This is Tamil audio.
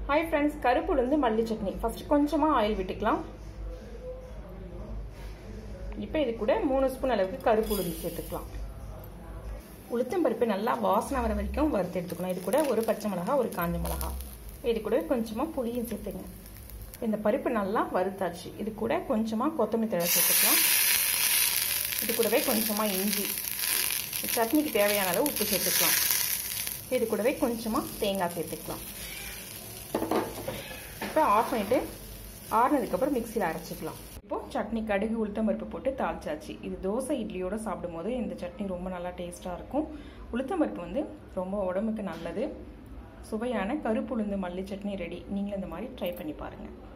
ஹாய் ஃப்ரெண்ட்ஸ் கருப்பு உளுந்து மல்லி சட்னி ஃபர்ஸ்ட் கொஞ்சமாக ஆயில் விட்டுக்கலாம் இப்போ இது கூட மூணு ஸ்பூன் அளவுக்கு கருப்பு உளுந்து சேர்த்துக்கலாம் உளுத்தம் பருப்பு நல்லா வாசனை வர வரைக்கும் வறுத்து எடுத்துக்கணும் இது கூட ஒரு பச்சை மிளகா ஒரு காஞ்ச மிளகா இது கூட கொஞ்சமாக புளியும் சேர்த்துங்க இந்த பருப்பு நல்லா வறுத்தாச்சு இது கூட கொஞ்சமாக கொத்தமல்லி தழை சேர்த்துக்கலாம் இது கூடவே கொஞ்சமாக இஞ்சி சட்னிக்கு தேவையான அளவு உப்பு சேர்த்துக்கலாம் இது கூடவே கொஞ்சமாக தேங்காய் சேர்த்துக்கலாம் இப்போ ஆஃப் பண்ணிவிட்டு ஆறுனதுக்கப்புறம் மிக்சியில் அரைச்சிக்கலாம் இப்போது சட்னி கடுகு உளுத்தம் பருப்பு போட்டு தாளிச்சாச்சு இது தோசை இட்லியோடு சாப்பிடும்போது இந்த சட்னி ரொம்ப நல்லா டேஸ்ட்டாக இருக்கும் உளுத்தம் பருப்பு வந்து ரொம்ப உடம்புக்கு நல்லது சுவையான கருப்பு உளுந்து மல்லி சட்னி ரெடி நீங்களும் இந்த மாதிரி ட்ரை பண்ணி பாருங்கள்